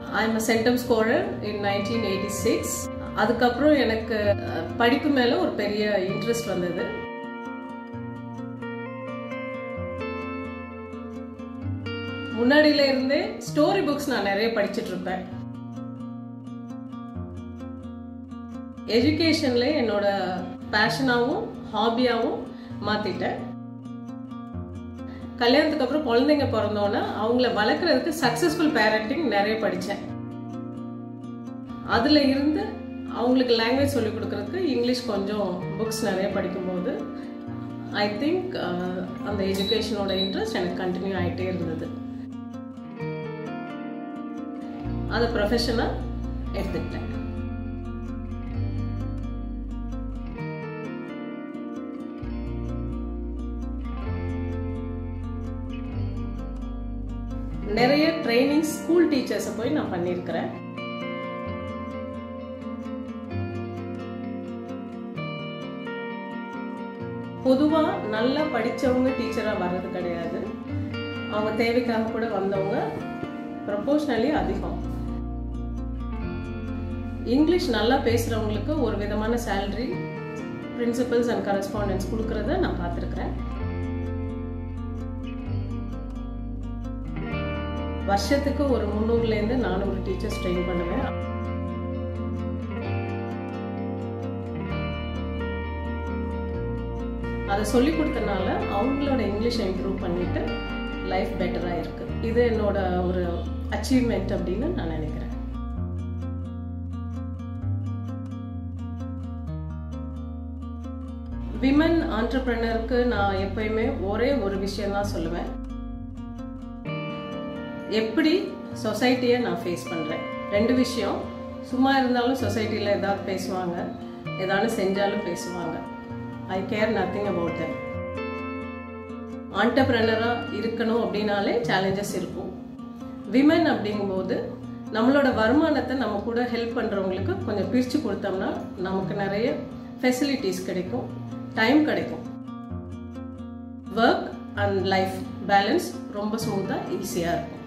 I am centum scorer in nineteen eighty six அதுக்கப்புறம் எனக்கு அஹ், படிப்பு மேலே ஒரு பெரிய இன்ட்ரெஸ்ட் வந்தது முன்னாடியில இருந்தே ஸ்டோரி புக்ஸ் நான் நிறைய படிச்சிட்டு இருப்பேன் எஜுகேஷன்ல என்னோட பேஷனாகவும் ஹாபியாகவும் மாத்திட்டேன் கல்யாணத்துக்கு அப்புறம் குழந்தைங்க பிறந்தோன்னே அவங்கள வளர்க்குறதுக்கு சக்ஸஸ்ஃபுல் பேரண்டிங் நிறைய படித்தேன் அதில் இருந்து அவங்களுக்கு லாங்குவேஜ் சொல்லிக் கொடுக்கறதுக்கு இங்கிலீஷ் கொஞ்சம் புக்ஸ் நிறைய படிக்கும்போது ஐ திங்க் அந்த எஜுகேஷனோட இன்ட்ரெஸ்ட் எனக்கு கண்டினியூ ஆகிட்டே இருந்தது அதை ப்ரொஃபஷனாக எடுத்துக்கிட்டேன் நிறைய ட்ரைனிங் ஸ்கூல் டீச்சர்ஸை போய் நான் பண்ணியிருக்கிறேன் பொதுவாக நல்லா படித்தவங்க டீச்சராக வர்றது கிடையாது அவங்க தேவைக்காக கூட வந்தவங்க ப்ரொபோஷ்னலி அதிகம் இங்கிலீஷ் நல்லா பேசுகிறவங்களுக்கு ஒரு விதமான சேலரி பிரின்சிபல்ஸ் அண்ட் கரஸ்பாண்டன்ஸ் கொடுக்கறத நான் பார்த்துருக்குறேன் வருஷத்துக்கு ஒரு முந்நூறுலேருந்து நானூறு டீச்சர்ஸ் ட்ரெயின் பண்ணுவேன் அதை சொல்லி கொடுத்தனால அவங்களோட இங்கிலீஷை இம்ப்ரூவ் பண்ணிட்டு லைஃப் பெட்டராக இருக்கு இது என்னோட ஒரு அச்சீவ்மெண்ட் அப்படின்னு நான் நினைக்கிறேன் விமன் ஆண்டர்பிரினருக்கு நான் எப்பயுமே ஒரே ஒரு விஷயம் தான் சொல்லுவேன் எப்படி சொசைட்டியை நான் ஃபேஸ் பண்ணுறேன் ரெண்டு விஷயம் சும்மா இருந்தாலும் சொசைட்டியில் ஏதாவது பேசுவாங்க ஏதாவது செஞ்சாலும் பேசுவாங்க I care nothing about them ஆண்டர்பிரனராக இருக்கணும் அப்படின்னாலே சேலஞ்சஸ் இருக்கும் விமன் அப்படிங்கும்போது நம்மளோட வருமானத்தை நம்ம கூட ஹெல்ப் பண்ணுறவங்களுக்கு கொஞ்சம் பிரித்து கொடுத்தோம்னா நமக்கு நிறைய ஃபெசிலிட்டிஸ் கிடைக்கும் டைம் கிடைக்கும் ஒர்க் அண்ட் லைஃப் பேலன்ஸ் ரொம்ப ஸ்மூத்தாக ஈஸியாக இருக்கும்